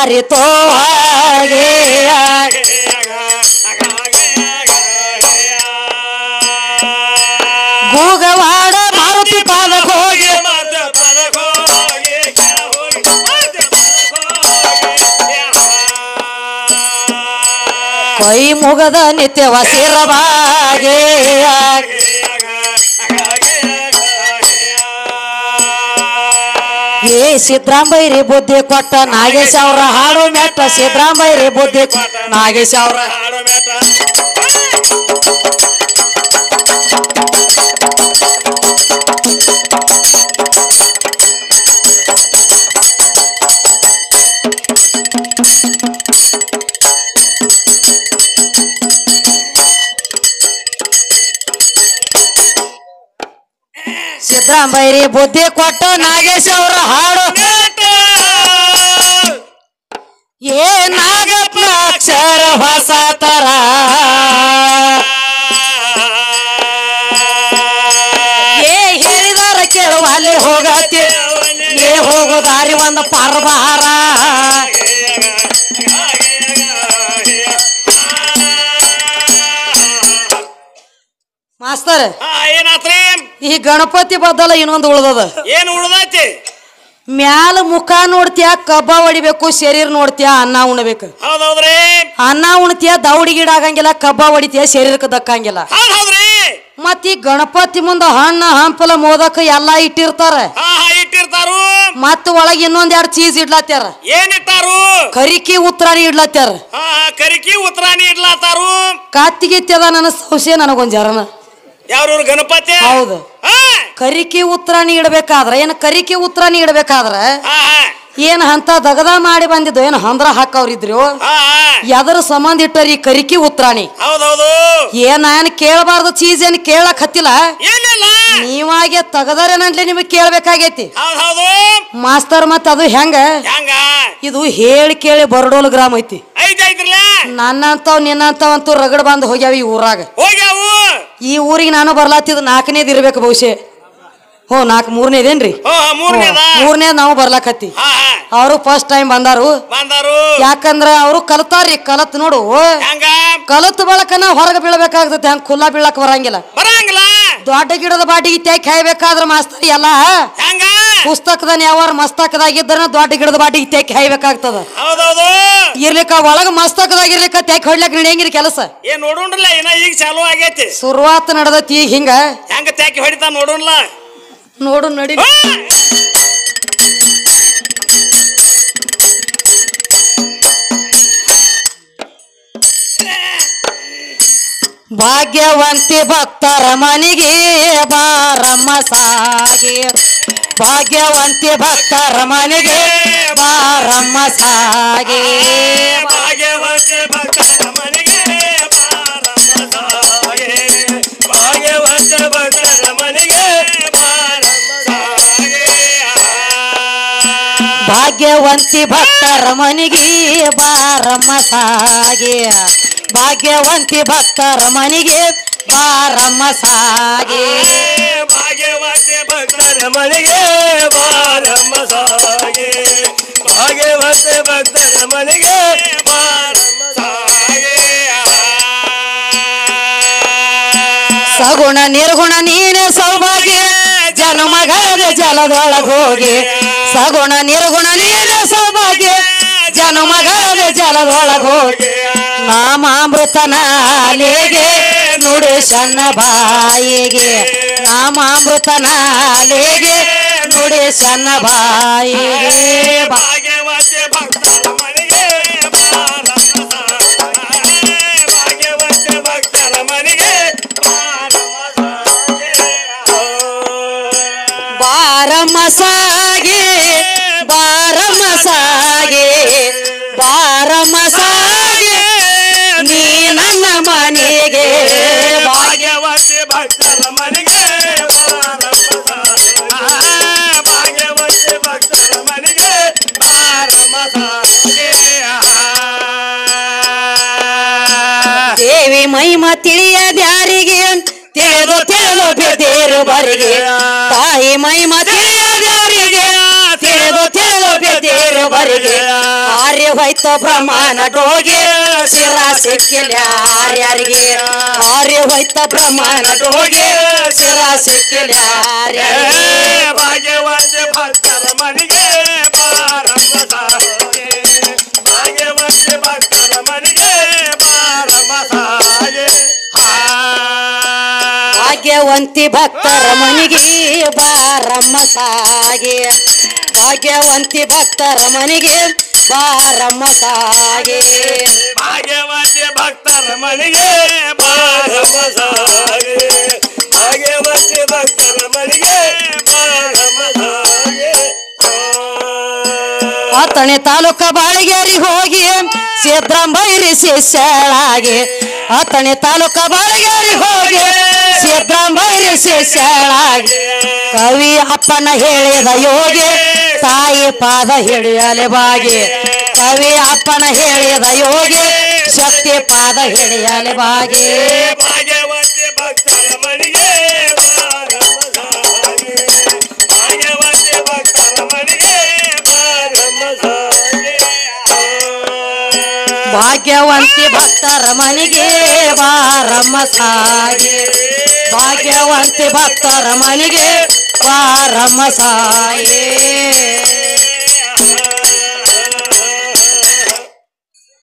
ಹಾರಿತೋ ಹಾಗೆ ಗೂಗವಾಡ ಮಾರುತಿ ಪಾದಕ್ಕೆ ಹೋಗಿ ಕೈ ಮುಗದ ನಿತ್ಯವ ಸಿರಬಾಗೆ ಏ ಸಿದ್ರಾಂಬೈರಿ ಬುದ್ಧಿ ಕೊಟ್ಟ ನಾಗೇಶ್ ಅವ್ರ ಹಾಡು ಮೆಟ್ಟ ಸಿದ್ರಾಂಬೈರಿ ಬುದ್ಧಿ ಕೊಟ್ಟ ನಾಗೇಶ್ ಅವ್ರ ಸಿದ್ರಾಂಬೈರಿ ಬುದ್ಧಿ ಕೊಟ್ಟ ನಾಗೇಶ್ ಅವ್ರ ಹಾಡು ಏ ನಾಗಪ್ಪ ಅಕ್ಷರ ಹೊಸ ತರ ಏ ಹೇಳಿದಾರ ಕೇಳುವ ಅಲ್ಲಿ ಹೋಗತಿ ಏ ಹೋಗೋ ದಾರಿ ಒಂದು ಪರ್ಬಾರ ಮಾಸ್ತರ್ ಏನಾತ್ರಿ ಈ ಗಣಪತಿ ಬದ್ದಲ ಇನ್ನೊಂದು ಉಳ್ದದ ಏನ್ ಉಳ್ದೈತಿ ಮ್ಯಾಲ ಮುಖ ನೋಡ್ತೀಯ ಕಬ್ಬ ಹೊಡಿಬೇಕು ಶರೀರ ನೋಡ್ತೀಯ ಅನ್ನ ಉಣ್ಬೇಕು ಹೌದೌದ್ರಿ ಅನ್ನ ಉಣ್ತೀಯ ದೌಡಿ ಗಿಡ ಆಗಂಗಿಲ್ಲ ಕಬ್ಬ ಹೊಡಿತೀಯ ಶರೀರಕ್ಕೆ ದಕ್ಕಂಗಿಲ್ಲ ಹೌದ್ ಹೌದ್ರಿ ಮತ್ ಈ ಗಣಪತಿ ಮುಂದ ಹಣ್ಣ ಹಂಪಲ ಮೋದಕ ಎಲ್ಲಾ ಇಟ್ಟಿರ್ತಾರ ಹಾ ಹಾ ಇಟ್ಟಿರ್ತಾರು ಮತ್ ಒಳಗ್ ಇನ್ನೊಂದ್ ಎರಡ್ ಚೀಸ್ ಇಡ್ಲತ್ಯಾರ ಏನ್ ಇಟ್ಟಾರು ಕರಿಕಿ ಉತ್ರಾಣಿ ಇಡ್ಲತ್ಯಾರ ಹಾ ಹಾ ಕರಿಕಿ ಉತ್ತರಾಣಿ ಇಡ್ಲಾತಾರು ಕಾತಿಗಿತ್ಯದ ನನ್ನ ಸಂಶಯ ನನಗೊಂದ್ ಜರನ ಯಾವ್ರವ್ರ ಗಣಪತಿ ಹೌದು ಹಾ ಕರಿಕಿ ಉತ್ರಾಣಿ ಇಡ್ಬೇಕಾದ್ರ ಏನ್ ಕರಿಕಿ ಉತ್ರಾಣಿ ಇಡ್ಬೇಕಾದ್ರ ಹಾ ಹಾ ಏನ್ ಅಂತ ದಗದ ಮಾಡಿ ಬಂದಿದ್ದು ಏನ್ ಹಂದ್ರ ಹಾಕವ್ರಿದ್ರು ಹಾ ಹಾ ಎದರ ಸಂಬಂಧ ಇಟ್ಟರಿ ಕರಿಕಿ ಉತ್ರಾಣಿ ಹೌದೌದು ಏನ್ ಏನ್ ಕೇಳಬಾರ್ದು ಚೀಸ್ ಏನ್ ಕೇಳಕ್ ಹತ್ತಿಲ್ಲ ಏನಿಲ್ಲ ನೀವಾಗೆ ತಗದಾರೇನಂಟ್ಲೆ ನಿಮಗೆ ಕೇಳ್ಬೇಕಾಗೈತಿ ಹೌದ್ ಹೌದು ಮಾಸ್ತರ್ ಮತ್ ಅದು ಹೆಂಗ ಹೆಂಗ ಇದು ಹೇಳಿ ಕೇಳಿ ಬರಡೋಲ್ ಗ್ರಾಮ ಐತಿ ಐತ್ ಐತ್ರಲ್ಲ ನನ್ನಂತವ್ ನಿನ್ನಂತವ್ ಅಂತೂ ರಗಡ್ ಬಂದು ಹೋಗ್ಯಾವ ಈ ಊರಾಗ ಹೋಗ್ಯಾವು ಈ ಊರಿಗೆ ನಾನು ಬರ್ಲಾತಿದ್ ನಾಲ್ಕನೇದ್ ಇರ್ಬೇಕು ಬಹುಶಃ ಹೋ ನಾಲ್ಕು ಮೂರನೇದೇನ್ರಿ ಹೋ ಹಾ ಮೂರನೇದ ಮೂರನೇದ್ ನಾವು ಬರ್ಲಾಕತ್ತಿ ಹಾ ಹಾ ಅವರು ಫಸ್ಟ್ ಟೈಮ್ ಬಂದಾರು ಬಂದಾರು ಯಾಕಂದ್ರ ಅವರು ಕಲ್ತಾರ್ರಿ ಕಲತ್ ನೋಡು ಹೆಂಗ ಕಲತ್ ಬಳಕನ ಹೊರಗೆ ಬೀಳ್ಬೇಕಾಗ್ತೈತಿ ಹಂಗ ಖುಲ್ಲಾ ಬೀಳಕ್ ಬರಂಗಿಲ್ಲ ಬರಂಗಿಲ್ಲ ದೊಡ್ಡ ಗಿಡದ ಬಾಟಿಗೆ ತ್ಯಾಕ್ ಹಾಯ್ಬೇಕಾದ್ರ ಮಾಸ್ತರ್ ಎಲ್ಲ ಹೆಂಗ ಪುಸ್ತಕದ ಯಾವ ಮಸ್ತಕದಾಗಿದ್ದರ ದೊಡ್ಡ ಗಿಡದ ಬಾಟಿಗೆ ತ್ಯಾಕ್ ಹಾಯ್ಬೇಕಾಗ್ತದ ಹೌದೌದು ಇರ್ಲಿಕ್ಕ ಒಳಗ ಮಸ್ತಕದಾಗ ಇರ್ಲಿಕ್ಕ ತ್ಯಾಕ್ ಹೊಡ್ಲಕ್ ನಡೆಯಂಗಿಲ್ಲ ಕೆಲಸ ಏನ್ ನೋಡೋಣ್ರಲ್ಲ ಏನ ಈಗ ಚಾಲು ಆಗೈತಿ ಶುರುವಾತ್ ನಡ್ದತಿ ಈಗ ಹಿಂಗ ಹೆಂಗ ತ್ಯಾಕಿ ಹೊಡಿತಾ ನೋಡೋಣ್ಲ ನೋಡು ನಡಿ ಭಾಗ್ಯವಂತಿ ಭಕ್ತರ ಮನೆಗೆ ಬಾರಮ್ಮ ಸಾಗಿ ಭಾಗ್ಯವಂತಿ ಭಕ್ತರ ಮನೆಗೆ ಬಾರಮ್ಮ ಸಾಗಿ ಭಾಗ್ಯವಂತ ಭಕ್ತರ ಮನೆಗೆ ಬಾರಮ್ಮ ಸಾಗೆ. ಭಾಗ್ಯವಂತ ಭಕ್ತರ ಮನೆಗೆ ಬಾರಮ್ಮ ಸಾಗೆ. ಭಾಗ್ಯವಂತಿ ಭಕ್ತರ ಮನೆಗೆ ಬಾರಮ್ಮ ಸಾಗಿ ಭಾಗ್ಯವಂತಿ ಭಕ್ತರ ಮನೆಗೆ ಬಾರಮ್ಮ ಸಾಗಿ ಭಾಗ್ಯವಂತ ಭಕ್ತರ ಮನೆಗೆ ಬಾರಮ್ಮ ಸಾಗೆ ಭಾಗ್ಯವಂತ ಭಕ್ತರ ಮನೆಗೆ ಬಾರಮ್ಮ ಸಾಗೆ ಸಗುಣ ನಿರ್ಗುಣ ನೀನೆ ಸೌಭಾಗ್ಯ ಜನ್ಮಗದ ಜಲದೊಳಗ ಹೋಗಿ ಸಗುಣ ನಿರ್ಗುಣ ನೀನೆ ಸೌಭಾಗ್ಯ ಜನ್ಮಗದ ಜಲದೊಳಗ ಹೋಗಿ ನಾಮಾಮೃತ ನಾಲಿಗೆ ನುಡಿ ಸಣ್ಣ ಬಾಯಿಗೆ ನಾಮಾಮೃತ ನಾಲಿಗೆ ನುಡಿ ಸಣ್ಣ ಬಾಯಿಗೆ ಬಾ ಭಾಗ್ಯವಂತ ಭಕ್ತರ ಮನೆಗೆ ಬಾರಮ್ಮ ಸಾಗೆ ಭಾಗ್ಯವಂತ ಭಕ್ತರ ಮನೆಗೆ ಬಾರಮ್ಮ ಸಾಗೆ ಬಾರಮ್ಮ ಸಾಗೆ ಬಾರಮ್ಮ ಸಾಗೆ ಬಾರಮ್ಮ ಸಾಗೆ ನೀ ನನ್ನ ಮನೆಗೆ ಭಾಗ್ಯ ಭಾಗ್ಯವಂತ ಭಕ್ತರ ಮನೆಗೆ ಬಾರಮ್ಮ ಸಾಗೆ ಭಾಗ್ಯವಂತ ಭಕ್ತರ ಮನೆಗೆ ಬಾರಮ್ಮ ಸಾಗೆ ದೇವಿ ಮಹಿಮ ತಿಳಿಯದ್ಯಾರಿಗೆ ತಿಳಿದು ತಿಳಿದು ಬಿದ್ದೇರು ಬರಿಗೆ ತಾಯಿ ಮಹಿಮ ತಿಳಿಯದ್ಯಾರಿಗೆ ತಿಳಿದು ತಿಳಿದು ತಿಳಿದು ಬಿದ್ದೀರಿ ಬರಿಗೆ ಆರ್ಯ ಹೋಯ್ತು ಬ್ರಹ್ಮನ ಡೋಗೆ ಶಿರ ಸಿಕ್ಕಿಲ್ಲ ಯಾರ್ಯಾರಿಗೆ ಆರ್ಯ ಹೋಯ್ತು ಬ್ರಹ್ಮನ ಡೋಗೆ ಶಿರ ಸಿಕ್ಕಿಲ್ಲ ಯಾರ್ಯಾರಿಗೆ ಭಾಗ್ಯವಂತ ಭಕ್ತರ ಮನೆಗೆ ಬಾರಮ್ಮ ಸಾಗೆ ಭಾಗ್ಯವಂತ ಭಕ್ತರ ಮನೆಗೆ ಬಾರಮ್ಮ ಸಾಗೆ ಭಾಗ್ಯವಂತಿ ಭಕ್ತರ ಮನೆಗೆ ಬಾರಮ್ಮ ಸಾಗೆ ಭಾಗ್ಯವಂತಿ ಭಕ್ತರ ಮನೆಗೆ ಬಾರಮ್ಮ ಸಾಗೆ ಭಾಗ್ಯವಂತ ಭಕ್ತರ ಮನೆಗೆ ಬಾರಮ್ಮ ಸಾಗೆ ಭಾಗ್ಯವಂತ ಭಕ್ತರ ಮನೆಗೆ ಬಾರಮ್ಮ ಸಾಗೆ ಆತಣೆ ತಾಲೂಕ ಬಾಳಿಗೇರಿ ಹೋಗಿ ಸಿದ್ರಾಂಬೈರಿ ಶಿಷ್ಯಳಾಗಿ ಆತಣೆ ತಾಲೂಕ ಬಾಳಿಗೇರಿ ಹೋಗಿ ಸಿದ್ರಾಂಬೈರಿ ಶಿಷ್ಯಳಾಗಿ ಕವಿ ಅಪ್ಪನ ಹೇಳಿದ ಯೋಗಿ ತಾಯಿ ಪಾದ ಹಿಡಿಯಲೆ ಬಾಗಿ ಕವಿ ಅಪ್ಪನ ಹೇಳಿದ ಯೋಗಿ ಶಕ್ತಿ ಪಾದ ಹಿಡಿಯಲೆ ಬಾಗಿ ಭಾಗ್ಯವಂತ ಭಕ್ತರ ಮನೆಗೆ ಬಾರಮ್ಮ ಸಾಗೆ ಭಾಗ್ಯವಂತ ಭಕ್ತರ ಮನೆಗೆ ಬಾರಮ್ಮ ಸಾಗೆ ಭಾಗ್ಯವಂತಿ ಭಕ್ತರ ಮನೆಗೆ ಬಾರಮ್ಮ ಸಾಗಿ ಭಾಗ್ಯವಂತಿ ಭಕ್ತರ ಮನೆಗೆ ಬಾರಮ್ಮ ಸಾಯಿ